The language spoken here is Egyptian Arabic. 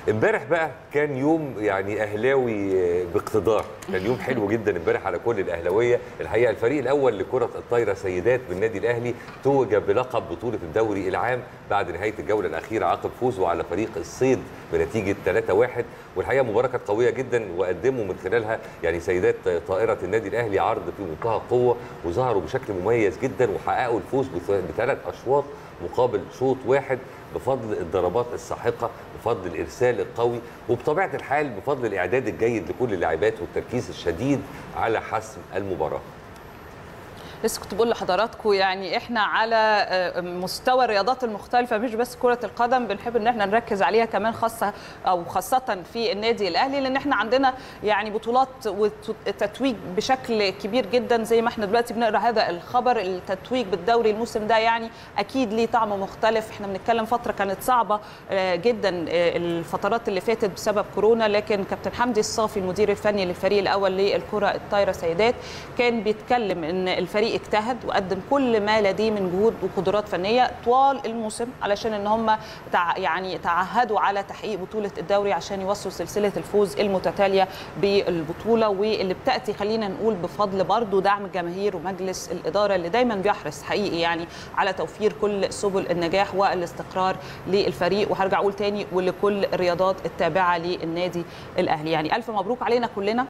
امبارح بقى كان يوم يعني اهلاوي باقتدار كان يوم حلو جدا امبارح على كل الاهلاويه الحقيقه الفريق الاول لكره الطايره سيدات بالنادي الاهلي توج بلقب بطوله الدوري العام بعد نهايه الجوله الاخيره عقب فوزه على فريق الصيد بنتيجه 3-1 والحقيقه مباراه كانت قويه جدا وقدموا من خلالها يعني سيدات طائره النادي الاهلي عرض في منتهى القوه وظهروا بشكل مميز جدا وحققوا الفوز بثلاث اشواط مقابل شوط واحد بفضل الضربات الساحقه بفضل الارسال القوي وبطبيعه الحال بفضل الاعداد الجيد لكل اللاعبات والتركيز الشديد على حسم المباراه لسه كنت بقول لحضراتكم يعني احنا على مستوى الرياضات المختلفه مش بس كره القدم بنحب ان احنا نركز عليها كمان خاصه او خاصه في النادي الاهلي لان احنا عندنا يعني بطولات وتتويج بشكل كبير جدا زي ما احنا دلوقتي بنقرا هذا الخبر التتويج بالدوري الموسم ده يعني اكيد ليه طعم مختلف احنا بنتكلم فتره كانت صعبه جدا الفترات اللي فاتت بسبب كورونا لكن كابتن حمدي الصافي المدير الفني للفريق الاول للكره الطايره سيدات كان بيتكلم ان الفريق اجتهد وقدم كل ما لديه من جهود وقدرات فنيه طوال الموسم علشان ان هم تع يعني تعهدوا على تحقيق بطوله الدوري عشان يوصلوا سلسله الفوز المتتاليه بالبطوله واللي بتاتي خلينا نقول بفضل برضه دعم الجماهير ومجلس الاداره اللي دايما بيحرص حقيقي يعني على توفير كل سبل النجاح والاستقرار للفريق وهرجع اقول تاني ولكل الرياضات التابعه للنادي الاهلي يعني الف مبروك علينا كلنا